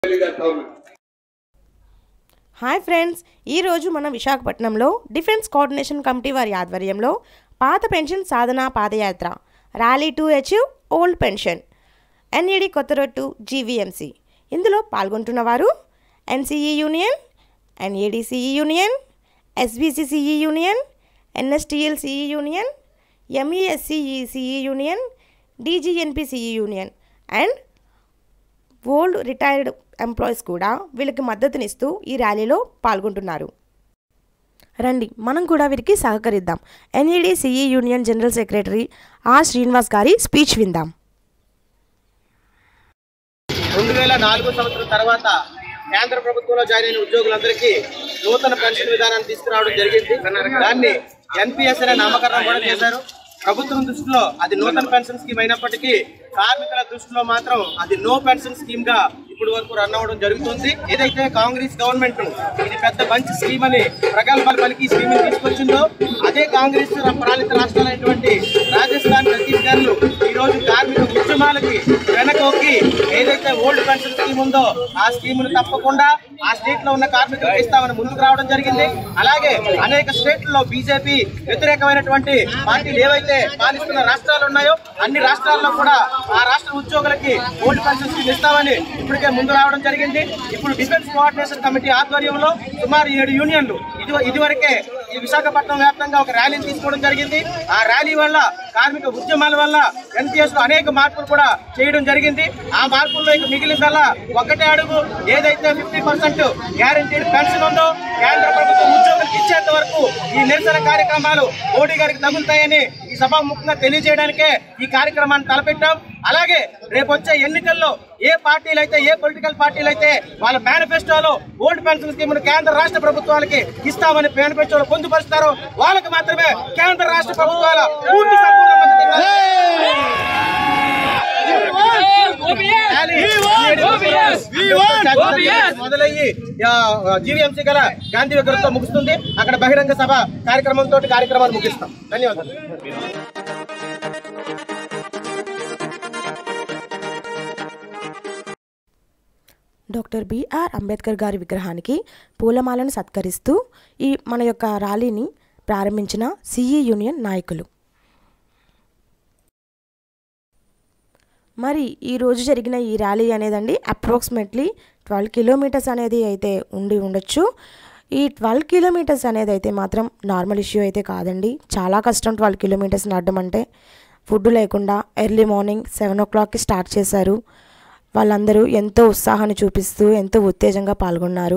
తెలియజేస్తా ఉన్నాను hi friends ఈరోజు మన విశాఖపట్నంలో డిఫెన్స్ కోఆర్డినేషన్ కమిటీ వారి ఆధ్వర్యంలో పాత పెన్షన్ సాధన padayatra rally to achieve old pension NED కొత్తరొట్టు జీవీఎంసీ ఇందులో పాల్గొంటున్న వారు NCE union NADCE union SBCCE union NSTL CE union MESCE union DGNPCE union and old retired employees కూడా వీళ్ళకి మద్దతునిస్తూ ఈ ర్యాలీలో పాల్గొంటున్నారు రండి మనం కూడా వీరికి సహకరిద్దాం NED CE union general secretary R Srinivas గారి స్పీచ్ విందాం రెండు వేల నాలుగో సంవత్సరం తర్వాత కేంద్ర ప్రభుత్వంలో జాయిన్ అయిన ఉద్యోగులందరికీ నూతన పెన్షన్ విధానాన్ని తీసుకురావడం జరిగింది దాన్ని ఎన్పిఎస్ అనే నామకరణం కూడా చేశారు ప్రభుత్వం దృష్టిలో అది నూతన పెన్షన్ స్కీమ్ అయినప్పటికీ కార్మికుల దృష్టిలో మాత్రం అది నో పెన్షన్ స్కీమ్ గా ఇప్పుడు వరకు రన్ అవ్వడం జరుగుతుంది ఏదైతే కాంగ్రెస్ గవర్నమెంట్ ఇది పెద్ద మంచి స్కీమ్ అని ప్రగల్భాలు పలికి ఈ స్కీమ్ తీసుకొచ్చిందో అదే కాంగ్రెస్ పాలిత రాష్ట్రాలైనటువంటి రాజస్థాన్ ఛత్తీస్గఢ్ ఈ రోజు కార్మిక ఉద్యమాలకి వెనకొక్కి ఏదైతే ఓల్డ్ పెన్షన్ స్కీమ్ ఉందో ఆ స్కీమ్ ను తప్పకుండా ఆ స్టేట్ లో ఉన్న కార్మికులకు ఇస్తామని ముందుకు రావడం జరిగింది అలాగే అనేక స్టేట్లలో బీజేపీ వ్యతిరేకమైనటువంటి పార్టీలు ఏవైతే పాలిస్తున్న రాష్ట్రాలు ఉన్నాయో అన్ని రాష్ట్రాల్లో కూడా ఆ రాష్ట్ర ఉద్యోగులకి ఓల్డ్ పెన్షన్ స్కీమ్ ఇస్తామని ఇప్పటికే ముందు రావడం జరిగింది ఇప్పుడు డిఫెన్స్ కోఆర్డినేషన్ కమిటీ ఆధ్వర్యంలో సుమారు ఏడు యూనియన్లు ఇది ఇదివరకే ఈ విశాఖపట్నం వ్యాప్తంగా ఒక ర్యాలీని తీసుకోవడం జరిగింది ఆ ర్యాలీ వల్ల కార్మిక ఉద్యమాల వల్ల ఎన్పిఎస్ లో అనేక మార్పులు కూడా చేయడం జరిగింది ఆ మార్పుల్లో ఇక మిగిలిందల్లా ఒకటే అడుగు ఏదైతే ఫిఫ్టీ పర్సెంట్ గ్యారంటీడ్ పెన్షన్ ఉందో కేంద్ర ప్రభుత్వం ఉద్యోగులకు ఇచ్చేంత వరకు ఈ నిరసన కార్యక్రమాలు మోడీ గారికి తగులుతాయని ఈ సభాముఖంగా తెలియజేయడానికే ఈ కార్యక్రమాన్ని తలపెట్టాం అలాగే రేపు వచ్చే ఎన్నికల్లో ఏ పార్టీలు అయితే ఏ పొలిటికల్ పార్టీలు అయితే వాళ్ళ మేనిఫెస్టోలో ఓల్డ్ పెన్షన్ స్కీమ్ కేంద్ర రాష్ట్ర ప్రభుత్వాలకి ఇస్తామని మేనిఫెస్టోలో పొందుపరుస్తారో వాళ్ళకి మాత్రమే కేంద్ర రాష్ట్ర ప్రభుత్వాల పూర్తి సంపూర్ణ మద్దతు ఇవ్వాలి. మొదలయ్యి జీవీఎంసీ గల గాంధీ విగ్రహంతో ముగుస్తుంది అక్కడ బహిరంగ సభ కార్యక్రమంతో కార్యక్రమాన్ని ముగిస్తాం ధన్యవాదాలు డాక్టర్ బిఆర్ అంబేద్కర్ గారి విగ్రహానికి పూలమాలను సత్కరిస్తూ ఈ మన యొక్క ర్యాలీని ప్రారంభించిన సిఈ యూనియన్ నాయకులు మరి ఈ రోజు జరిగిన ఈ ర్యాలీ అనేదండి అప్రాక్సిమేట్లీ ట్వెల్వ్ కిలోమీటర్స్ అనేది అయితే ఉండి ఉండొచ్చు ఈ ట్వెల్వ్ కిలోమీటర్స్ అనేది అయితే మాత్రం నార్మల్ ఇష్యూ అయితే కాదండి చాలా కష్టం ట్వెల్వ్ కిలోమీటర్స్ నడడం అంటే ఫుడ్ లేకుండా ఎర్లీ మార్నింగ్ సెవెన్ ఓ క్లాక్కి స్టార్ట్ చేశారు వాళ్ళందరూ ఎంతో ఉత్సాహాన్ని చూపిస్తూ ఎంతో ఉత్తేజంగా పాల్గొన్నారు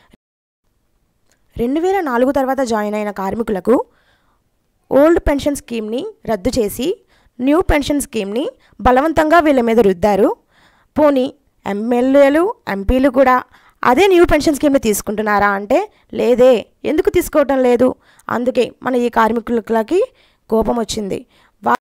రెండు వేల నాలుగు తర్వాత జాయిన్ అయిన కార్మికులకు ఓల్డ్ పెన్షన్ స్కీమ్ని రద్దు చేసి న్యూ పెన్షన్ స్కీమ్ని బలవంతంగా వీళ్ళ మీద రుద్దారు పోనీ ఎమ్మెల్యేలు ఎంపీలు కూడా అదే న్యూ పెన్షన్ స్కీమ్ని తీసుకుంటున్నారా అంటే లేదే ఎందుకు తీసుకోవటం లేదు అందుకే మన ఈ కార్మికులకి కోపం వచ్చింది వా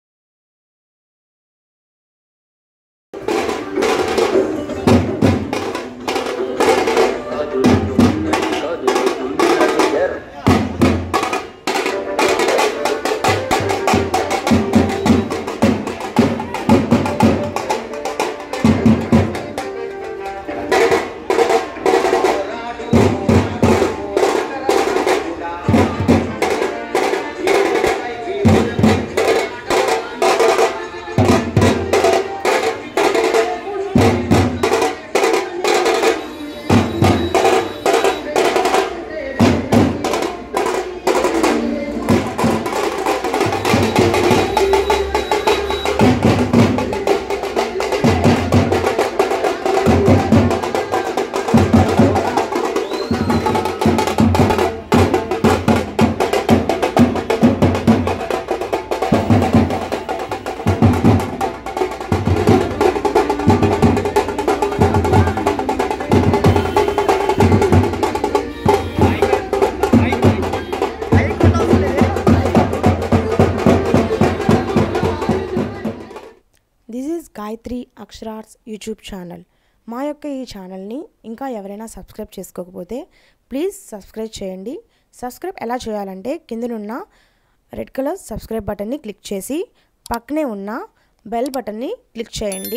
this is Gayatri Akshara Arts YouTube channel మా యొక్క ఈ ఛానల్ని ఇంకా ఎవరైనా సబ్స్క్రైబ్ చేసుకోకపోతే ప్లీజ్ సబ్స్క్రైబ్ చేయండి సబ్స్క్రైబ్ ఎలా చేయాలంటే కిందనున్న రెడ్ కలర్ సబ్స్క్రైబ్ బటన్ని క్లిక్ చేసి పక్కనే ఉన్న బెల్ బటన్ని క్లిక్ చేయండి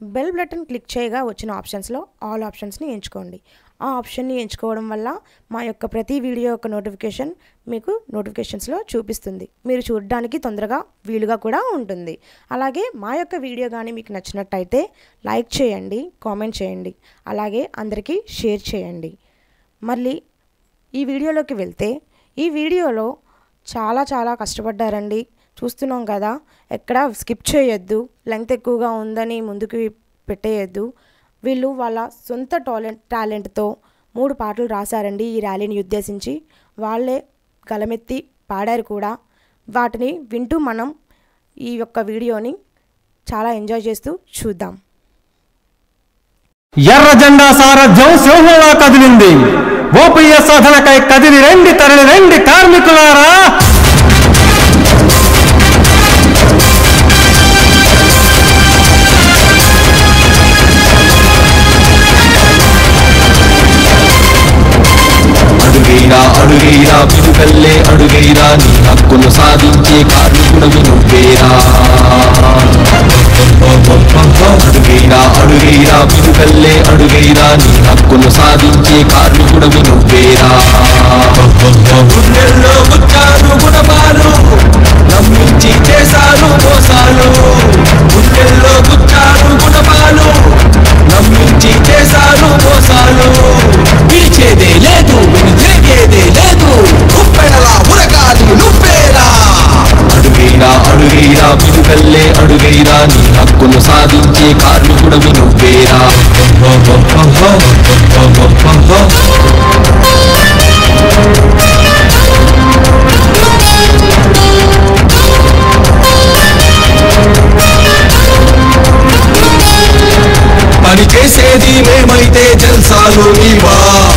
బెల్ బటన్ క్లిక్ చేయగా వచ్చిన ఆప్షన్స్లో ఆల్ ఆప్షన్స్ని ఎంచుకోండి ఆ ఆప్షన్ని ఎంచుకోవడం వల్ల మా యొక్క ప్రతి వీడియో యొక్క నోటిఫికేషన్ మీకు నోటిఫికేషన్స్లో చూపిస్తుంది మీరు చూడడానికి తొందరగా వీలుగా కూడా ఉంటుంది అలాగే మా యొక్క వీడియో కానీ మీకు నచ్చినట్టయితే లైక్ చేయండి కామెంట్ చేయండి అలాగే అందరికీ షేర్ చేయండి మళ్ళీ ఈ వీడియోలోకి వెళ్తే ఈ వీడియోలో చాలా చాలా కష్టపడ్డారండి చూస్తున్నాం కదా ఎక్కడ స్కిప్ చేయొద్దు లెంగ్త్ ఎక్కువగా ఉందని ముందుకు పెట్టేయద్దు వీళ్ళు వాళ్ళ సొంత టాలెంట్ టాలెంట్తో మూడు పాటలు రాశారండి ఈ ర్యాలీని ఉద్దేశించి వాళ్ళే గలమెత్తి పాడారు కూడా వాటిని వింటూ మనం ఈ యొక్క వీడియోని చాలా ఎంజాయ్ చేస్తూ చూద్దాం ఎర్ర జెండా సారథ్యం సింహంలా కదిలింది ఓపీయ సాధనకై కదిలి రండి తరలి రండి కార్మికులారా అడుగైనా అడుగైనా పిలుకల్లే అడుగైనా నీ హక్కును సాధించే కార్మికుడవి నువ్వేరా అడుగైనా అడుగైనా పిలుకల్లే అడుగైనా నీ హక్కును సాధించే కార్మికుడవి నువ్వేరా గుండెల్లో గుచ్చారు గుణపాలు నమ్మించి చేశారు మోసాలు గుండెల్లో గుచ్చారు గుణపాలు నమ్మించి చేశారు మోసాలు పిలిచేదే లేదు వినిచేదే లేదు ఉప్పెడలా ఉరకాలి నువ్వేరా అడుగైనా అడుగైనా పిలుకల్లే అడుగైనా నీ హక్కును సాధించే కార్మికుడవి నువ్వేరా పని చేసేది మేమైతే జల్సాలు నీవా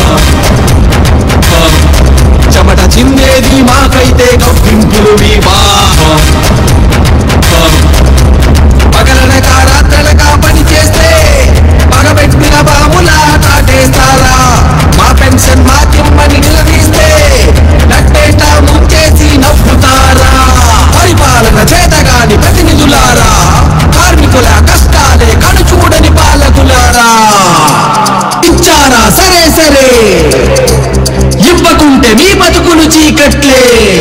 చెమట చిందేది మాకైతే కవ్వింపులు మీవా పగలనక రాత్రలక పని చేస్తే పగబెట్టిన బాములా కాటేస్తారా మా పెన్షన్ మాకిమ్మని నిలదీస్తే నట్టేట ముంచేసి నవ్వుతారా పరిపాలన చేతగాని ప్రతినిధులారా కార్మికుల కష్టాలే కనుచూడని పాలకులారా ఇచ్చారా సరే సరే ఇవ్వకుంటే మీ బతుకులు చీకట్లే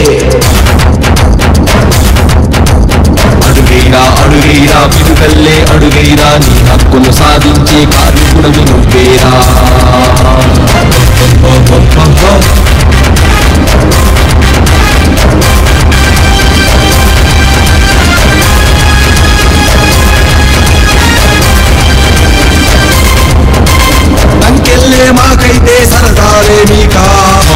అడుగైనా అడుగైనా పిలుకల్లే అడుగైనా నీ హక్కును సాధించే కార్మికుడవి నువ్వేరా తంకెళ్ళే మాకైతే సరదాలే మీకా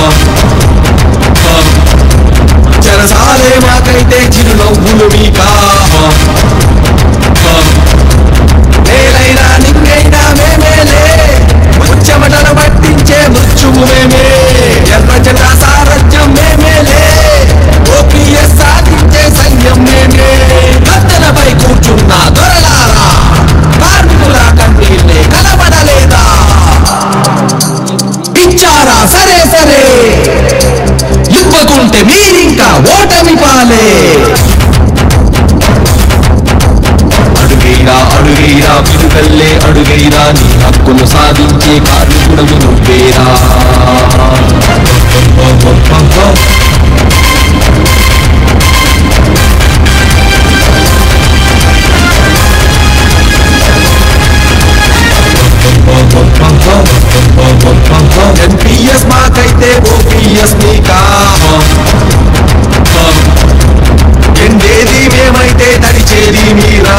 చెరసాలే మాకైతే చిరునవ్వులు మీకా నేలైనా నింగైనా మేమేలే ముచ్చమటలు పట్టించే మృత్యువు మేమే ఎర్ర జెండ సారథ్యం మేమేలే ఓపీఎస్ సాధించే సైన్యం మేమే కత్తెలపై కూర్చున్న దొరలారా కార్మికుల కన్నీళ్ళే కనబడలేదా ఇచ్చారా సరే సరే ఇవ్వకుంటే మీరింకా ఓటమి పాలే అడుగైనా అడుగైనా పిలుకల్లే అడుగైనా నీ హక్కును సాధించే కార్మికుడవి నువ్వేరా ఎన్పిఎస్ మాకైతే ఓపీఎస్ మీకా ఎండేది మేమైతే తడిచేది మీరా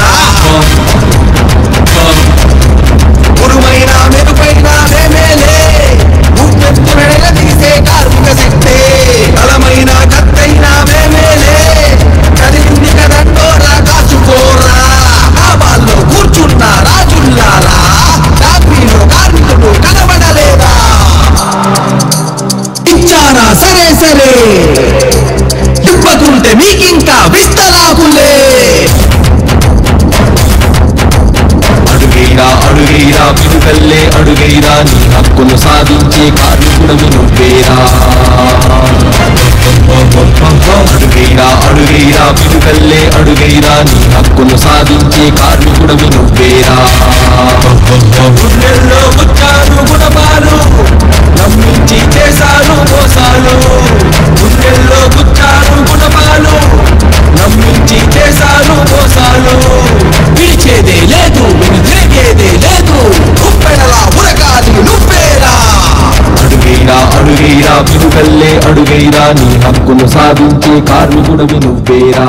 ఉరుమైన మెరుపైన మేమేలే ఉప్పెత్తున తీసే కార్మిక శక్తే బలమైన కత్తైన మేమేలే కదిలింది కదండోరా కాచుకోరా డాబాల్లో కూర్చున్న రాజుల్లారా డాబీలో కార్మికులు కనబడలేదా ఇచ్చారా సరే సరే ఇవ్వకుంటే మీకింకా విస్తరాకులే అడుగైనా అడుగైనా పిలుకల్లే అడుగైనా నీ హక్కును సాధించే కార్మికుడవి నువ్వేరా అడుగైరా అడుగైరా పిడుకల్లే అడుగైరా నీ హక్కును సాధించే కార్మికుడవి నువ్వేరా గుండెల్లో వచ్చారు గుణపాలు నమ్మించి చేశారు మోసాలు గుండెల్లో గుచ్చారు గుణపాలు నమ్మించి చేశారు మోసాలు పిలిచేదే లేదు విని తిరిగేదే లేదు ఉప్పెనలా ఉరకాలి నువ్వేరా అడుగైరా అడుగైరా పిడుకల్లే అడుగైరా నీ హక్కును సాధించే కార్మికుడవి నువ్వేరా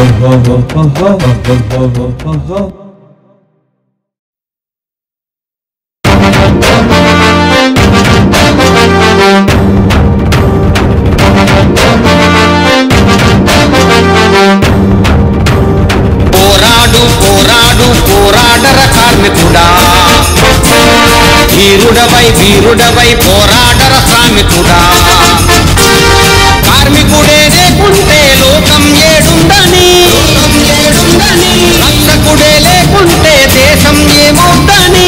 పోరాడు పోరాడు పోరాడర కార్మికుడా వీరుడవై వీరుడవై పోరాడర శ్రామికుడా కార్మికుడే లేకుంటే లోకం ఏడుందని రక్షకుడే లేకుంటే దేశం ఏమవుదని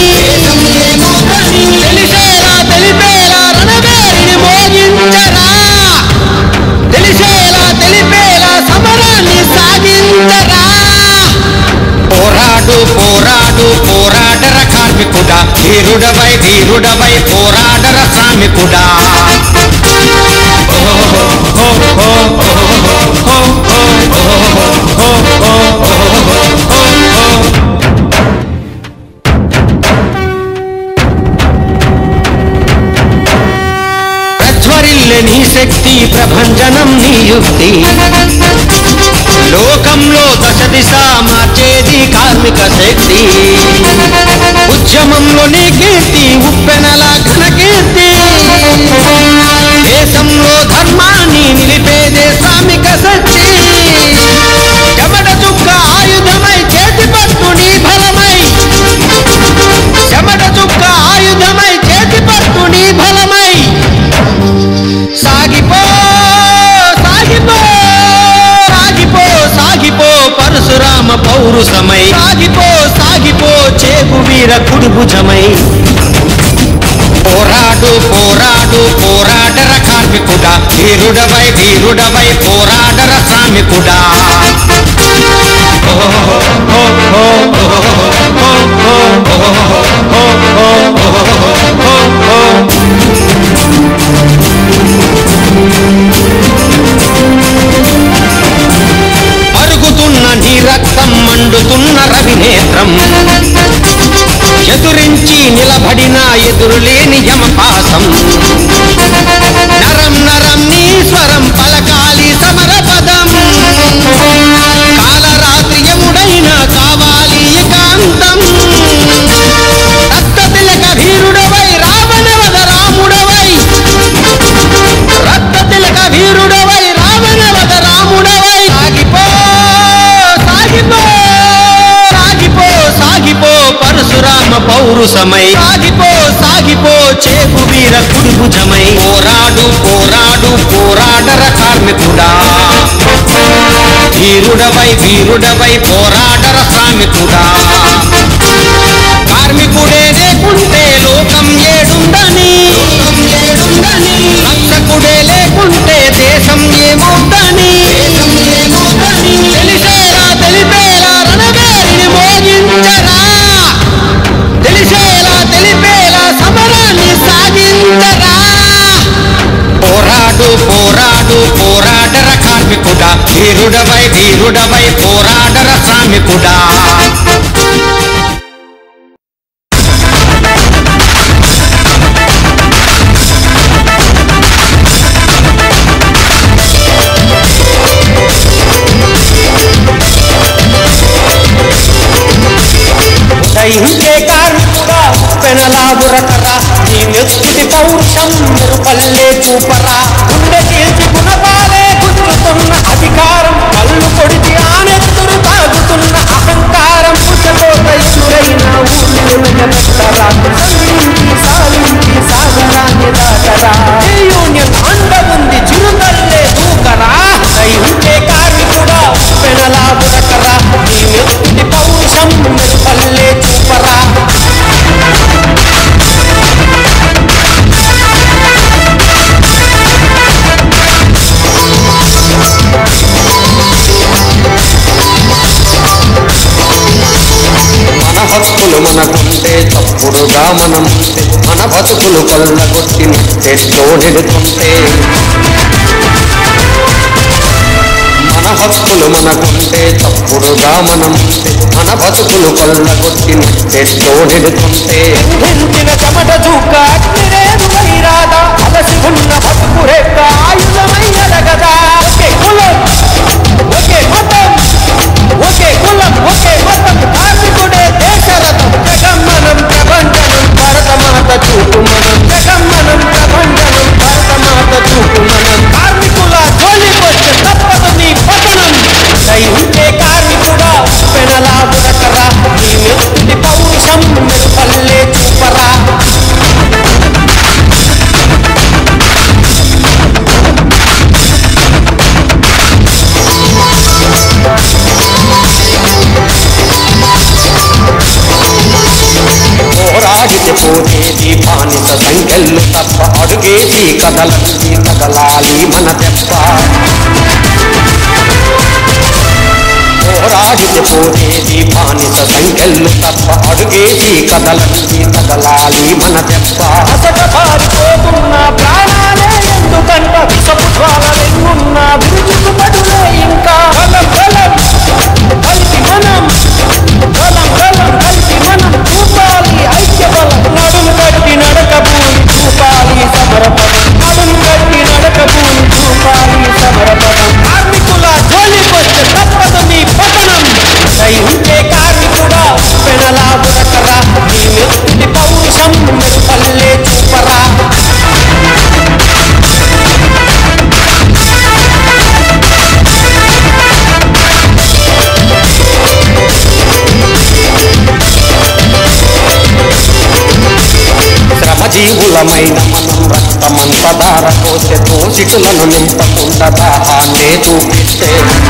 తెలిసేలా తెలిపేలా రణవేరిని మోగించరా తెలిసేలా తెలిపేలా సమరాన్ని సాగించరా పోరాడు పోరాడు పోరాడర కార్మికుడా వీరుడవై వీరుడవై పోరాడర శ్రామికుడా ప్రజ్వరిల్లె నీ శక్తి ప్రభంజనం నీ యుక్తి లోకంలో దశ దిశ మార్చేది కార్మిక శక్తి ఉద్యమంలో నీ కీర్తి ఉప్పెనల ఘన కీర్తి దేశంలో ధర్మాన్ని నిలిపేదే శ్రామిక శక్తి చెమట చుక్క ఆయుధమై చేతి పట్టు నీ బలమై చెమట చుక్క ఆయుధమై చేతి పట్టు నీ బలమై సాగిపో సాగిపో సాగిపో సాగిపో పరశురామ పౌరుషమై సాగిపో సాగిపో చేపు వీర కుడుభుజమై పోరాడు పోరాడు పోరాడర కార్మికుడా వీరుడవై వీరుడవై పోరాడర శ్రామికుడా అరుగుతున్న నీ రక్తం మండుతున్న రవినేత్రం ఎదురించి నిలబడిన ఎదురులేని యమపాసం నరం నరం నీ స్వరం పలకాలి సమర పదం కాలరాత్రి యముడైన కావాలి ఏకాంతం రక్త తిలక వీరుడవై రావణవద రాముడవై రక్త తిలక వీరుడవై రావణవద రాముడవై సాగిపో సాగిపో సాగిపో సాగిపో పరశురామ పౌరుషమై సాగిపో సాగిపో చేపు వీర కుడుభుజమై పోరాడు పోరాడు పోరాడర కార్మికుడా వీరుడవై వీరుడవై పోరాడర శ్రామికుడా కార్మికుడే లేకుంటే లోకం ఏడుందని రక్షకుడే లేకుంటే దేశం ఏమవుదని తెలిసేలా తెలిపేలా రణవేరిని మోగించరా తెలిసేలా తెలిపేలా సమరాన్ని సాగించరా పోరాడు పోరాడు పోరాడర కార్మికుడా వీరుడవై వీరుడవై పోరాడర శ్రామికుడా దహించే కార్మికుడా పెనలా బురకరా నీ నెత్తిది పౌరుషం మెరుపల్లే చూపరా గుండె చీల్చి గుణపాలే గుర్తుతున్న అధికారం కళ్ళు పొడిచి ఆనెత్తురు తాగుతున్న అహంకారం పుచ్చకోట ఎదురైన ఊళ్ళు పెట్టరా సంధించి సాధించి సాగరాన్ని దాటరా ఈ యూనియన్ అండ ఉంది చిరుతల్లే దూకరా దహించే కార్మికుడా పెనలా బురకరా నీ నెత్తిది పౌరుషం మెరుపల్లే చూపరా కొల్లగొట్టి నెట్టెట్లో నెడుతుంటే మన హక్కులు మనకుంటే తప్పుడుగా మనం ఉంటే మన బతుకులు కొల్లగొట్టి నెట్టెట్లో నెడుతుంటే నించిన చెమట చూక అగ్నిరేరు వైరాదా అలసి ఉన్న బతుకు రేఖ ఆయుధమై ఎదగదా ఒకే కులం ఒకే మతం ఒకే కులం ఒకే మతం కార్మికుడే దేశరథం జగమ్మనం ప్రపంచనం భరతమాత చూపు మనం జగమ్మనం ప్రపంచనం భరతమాత చూపు మనం కార్మికుల జోలికొచ్చే తప్పదు నీ పతనం దైవుంటే కార్మికుడా పెనలా బురకరా నీ మెత్తుడి పౌరుషం మెరుపల్లే చూపరా పోరాడితే పోతేది బానిస సంఖ్యలు తప్ప అడుగేసి కదలంది కదలాలి మన దెబ్బ పోరాడితే పోతేది బానిస సంఖ్యలు తప్ప అడుగేసి కదలంది కదలాలి మన దెబ్బ అసట పారిపోతున్న ప్రాణాలే ఎందుకంట విషపు జ్వాలెన్నున్న విరుచుకు పడులే ఇంకా బలం బలం కలిసి మనం బలం బలం కలిసి మనం చూపాలి ఐక్య బలం నడుము కట్టి నడక భూమి చూపాలి సమరపదం నడుము కట్టి నడక భూమి చూపాలి సమరపదం కార్మికుల జోలికొచ్చే తప్పదు నీ పతనం దై ఉంటే కార్మికుడా పెనలా బురకరా నీ మెత్తుడి పౌరుషం మెరుపల్లే చూపరా శ్రమజీవులమైన మనం రక్తమంత దార పోసే దోషికులను నింపకుండా దాహాన్నే చూపిస్తే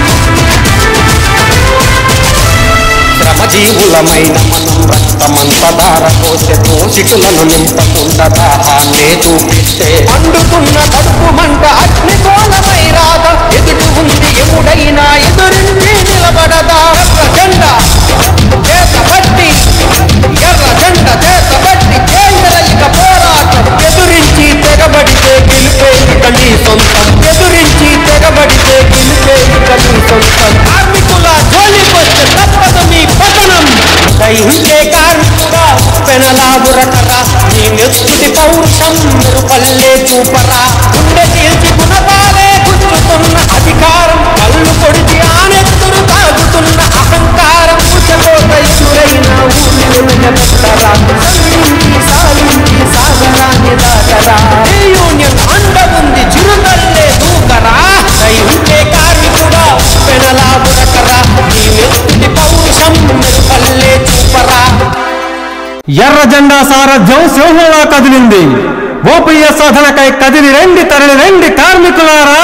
శ్రమజీవులమైన మనం రక్తమంత దార పోసే దోషికులను నింపకుండా దాహాన్నే చూపిస్తే అండుతున్న కడుపు మంట అగ్నికోలమై రాదా ఎదుటి ఉంది ఎముడైనా ఎదురించి నిలబడదా ఎర్ర జెండా చేత పట్టి ఎర్ర జెండ చేత పట్టి కేంద్రయిక పోరాటం ఎదురించి తెగబడితే గెలిపే ఇక నీ సొంతం ఎదురించి తెగబడితే గెలిపే ఇక నీ సొంతం కార్మికుల జోలికొచ్చే తప్పదు నీ పతనం దైవికే కార్మికుడా పెనలా బురకరా నీ నెత్తుడి పౌరుషం మెరుపల్లే చూపరా గుండె తీర్చి గుణపాలే గుచ్చుతున్న అధికారం కళ్ళు కొడిచి ఆనెత్తురు తాగుతున్న అహంకారం ఉచకోట ఎదురైన ఊరిని వెనకట్టరా సాలించి సాలించి సాగరాన్ని దాటరా ఈ యూనియన్ అండ ఉంది చిరుతల్లే దూకరా దై ఉంటే కార్మికుడా పెనలా బురకరా నీ నెత్తుడి పౌరుషం మెరుపల్లే చూపరా ఎర్ర జెండా సారథ్యం సింహంలా కదిలింది ఓపీయ సాధనకై కదిలి రండి తరలి రండి కార్మికులారా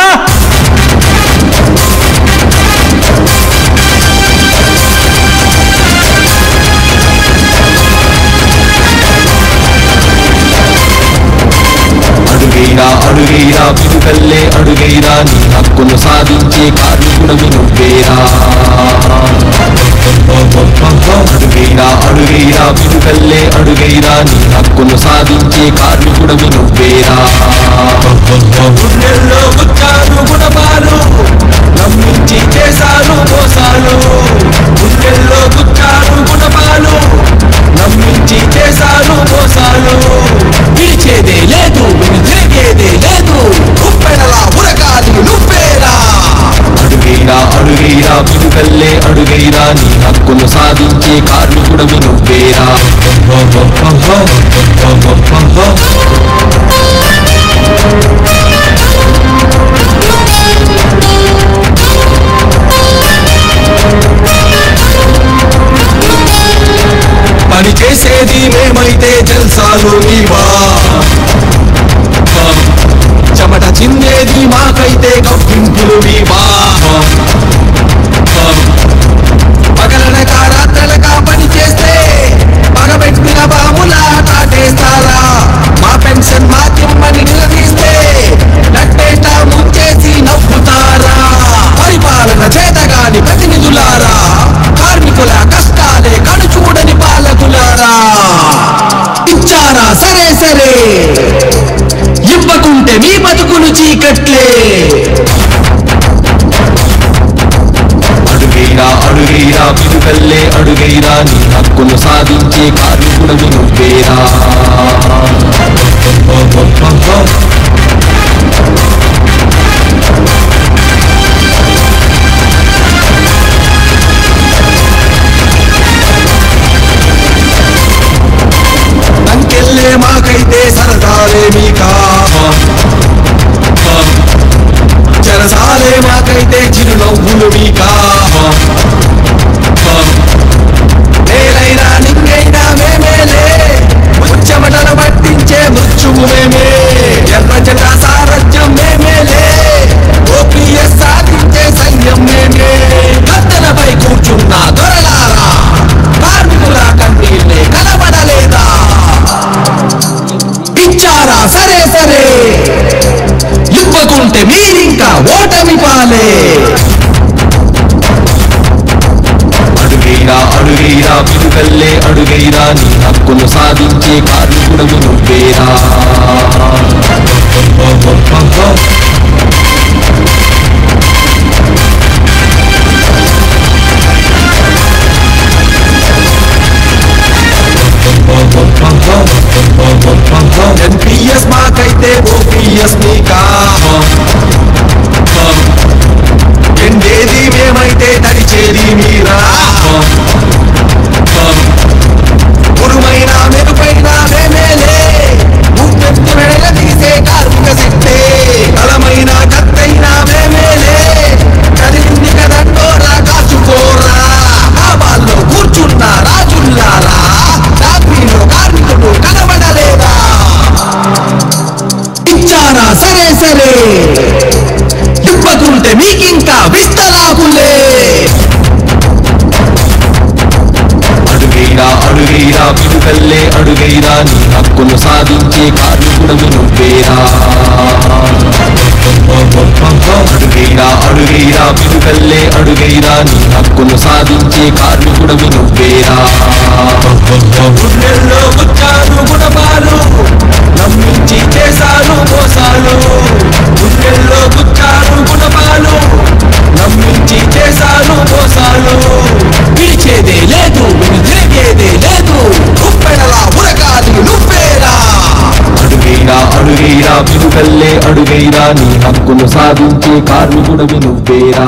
అడుగైనా అడుగైనా పిడుకల్లే అడుగైనా నీ హక్కును సాధించే కార్మికుడవి నువ్వేరా అడుగైనా అడుగైనా పిడుకల్లే అడుగైనా నీ హక్కును సాధించే కార్మికుడవి నువ్వేరా గుండెల్లో గుచ్చారు గుణపాలు నమ్మించి చేశారు మోసాలు గుండెల్లో గుచ్చారు గుణపాలు నమ్మించి చేశారు మోసాలు విడిచేదే లేదు తిరిగేదే లేదు ఉప్పెనలా ఉరకాలి నువ్వేరా అడుగైనా అడుగైనా పిడుకల్లే అడుగైనా నీ హక్కును సాధించే కార్మికుడవి నువ్వేరా పని చేసేది మేమైతే జల్సాలు నీవా చెమట చిందేది మాకైతే కవ్వింపులు నీవా పగలనక రాత్రలక పని చేస్తే పగబెట్టిన బాముల కాటేస్తారా మా పెన్షన్ మాధ్యమని నిలదీస్తే నట్టేట ముంచేసి నవ్వుతారా పరిపాలన చేతగాని ప్రతినిధులారా కార్మికుల కష్టాలే కను చూడని పాలకులారా ఇచ్చారా సరే సరే సాధించే కార్మికుడవి నువ్వేరా అంకెళ్ళే మాకైతే సరదాలే మీకా చెరసాలే మాకైతే చిరునవ్వులు మీకా నేలైనా నింగైనా మేమేలే ముచ్చమటలు పట్టించే మృత్యువు మేమే ఎర్ర జట సారథ్యం మేమేలే ఓపీఎస్ సాధించే సైన్యం మేమే కత్తెలపై కూర్చున్న దొరలారా కార్మికుల కన్నీళ్ళే కనబడలేదా ఇచ్చారా సరే సరే ఇవ్వకుంటే మీరింకా ఓటమి పాలే అడుగైరా అడుగైరా పిలుకల్లే అడుగైరా నీ హక్కును సాధించే కార్మికుడవు నువ్వేరా ఎన్పిఎస్ మాకైతే ఓపీఎస్ నీకా ఎండేది మేమైతే తడిచేది మీరా ఉరుమైన మెరుపైన మేమేలే ఉప్పెత్తు మెడల తీసే కార్మిక సిట్టే బలమైన కత్తైన మేమేలే కదిలింది కదండోరా కాచుకోరా డాబాల్లో కూర్చున్న రాజుల్లారా రాత్రిలో కార్మికుడు కనబడలేదా ఇచ్చారా సరే సరే ఇవ్వకుంటే మీకింకా విస్తరాకులే అడుగైరా అడుగైరా పిలుకల్లే అడుగైరా నీ హక్కును సాధించే కార్మికుడవి నువ్వేరా అడుగైరా అడుగైరా పిలుకల్లే అడుగైరా నీ హక్కును సాధించే కార్మికుడవి నువ్వేరా గుండెల్లో గుచ్చారు గుణపాలు నమ్మించి చేశారు మోసాలు గుండెల్లో గుచ్చారు గుణపాలు నమ్మించి చేశారు మోసాలు పిలిచేదే లేదు తిరిగేదే లేదు ఉప్పెడలా ఉరకాలి నువ్వేరా అడుగైరా అడుగైరా పిలుకల్లే అడుగైరా నీ హక్కును సాధించే కార్మికుడవి నువ్వేరా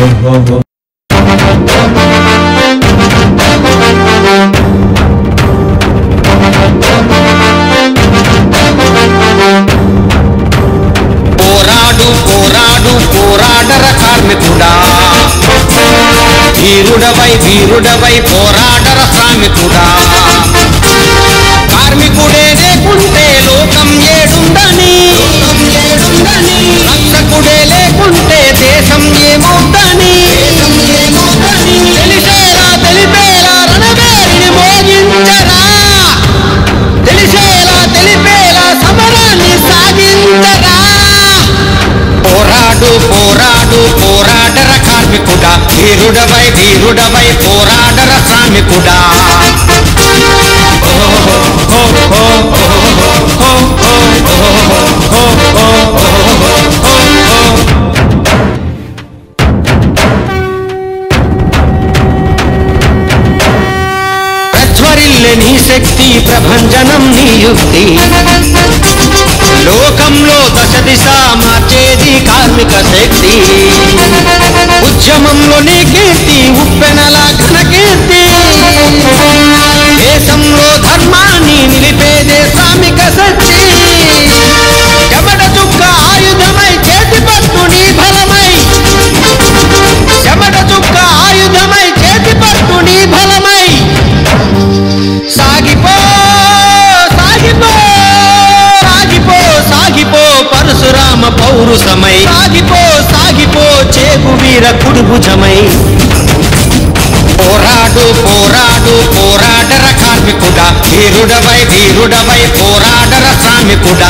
పోరాడు పోరాడు పోరాడర కార్మికుడా ధీరుడవై వీరుడవై పోరాడర శ్రామికుడా కార్మికుడే లేకుంటే లోకం ఏడుందని రక్షకుడే లేకుంటే దేశం ఏమవుదని తెలిసేలా తెలిపేలా రణవేరిని మోగించరా తెలిసేలా తెలిపేలా సమరాన్ని సాగించరా పోరాడు పోరాడు పోరాడర కార్మికుడా వీరుడవై వీరుడవై పోరాడర శ్రామికుడా ప్రజ్వరిల్లె నీ శక్తి ప్రభంజనం నీ యుక్తి లోకంలో దశ దిశ మార్చేది కార్మిక శక్తి ఉద్యమంలో నీ కీర్తి ఉప్పెనల ఘన కీర్తి దేశంలో ధర్మాన్ని నిలిపేదే శ్రామిక శక్తి చెమట చుక్క ఆయుధమై చేతి పట్టు నీ బలమై చెమట చుక్క ఆయుధమై చేతి పట్టు నీ బలమై సాగిపో సాగిపో సాగిపో సాగిపో పరశురామ పౌరుషమై సాగిపో సాగిపో చేకు వీర కుడుభుజమై పోరాడు పోరాడు పోరాడర కార్మికుడా వీరుడవై వీరుడవై పోరాడర శ్రామికుడా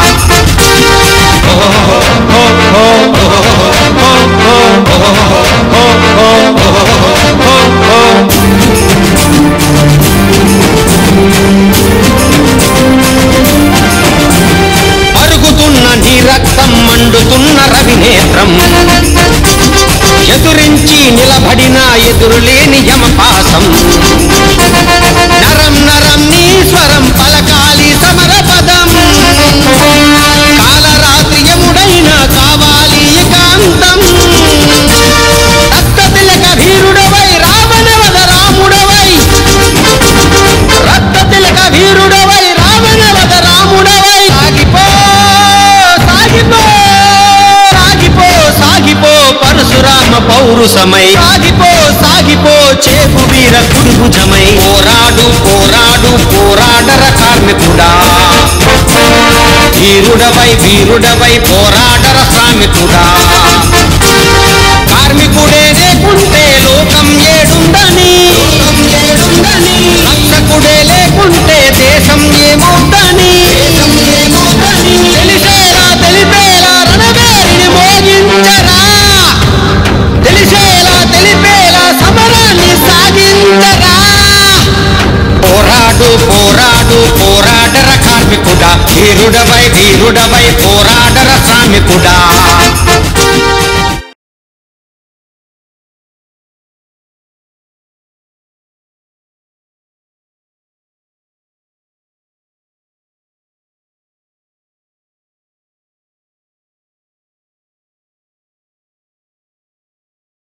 మరుగుతున్న నీ రక్తం మండుతున్న రవినేత్రం ఎదురించి నిలబడిన ఎదురులేని యమపాసం నరం నరం పురుషమై సాగిపో సాగిపో చేపు వీర కుడుభుజమై పోరాడు పోరాడు పోరాడర కార్మికుడా వీరుడవై వీరుడవై పోరాడర శ్రామికుడా కార్మికుడే లేకుంటే లోకం ఏడుందని రక్షకుడే లేకుంటే దేశం ఏమవుదని తెలిసేలా తెలిపేలా రణవేరిని మోగించరా తెలిసేలా తెలిపేలా సమరాన్ని సాగించరా పోరాడు పోరాడు పోరాడర కార్మికుడా వీరుడవై వీరుడవై పోరాడర శ్రామికుడా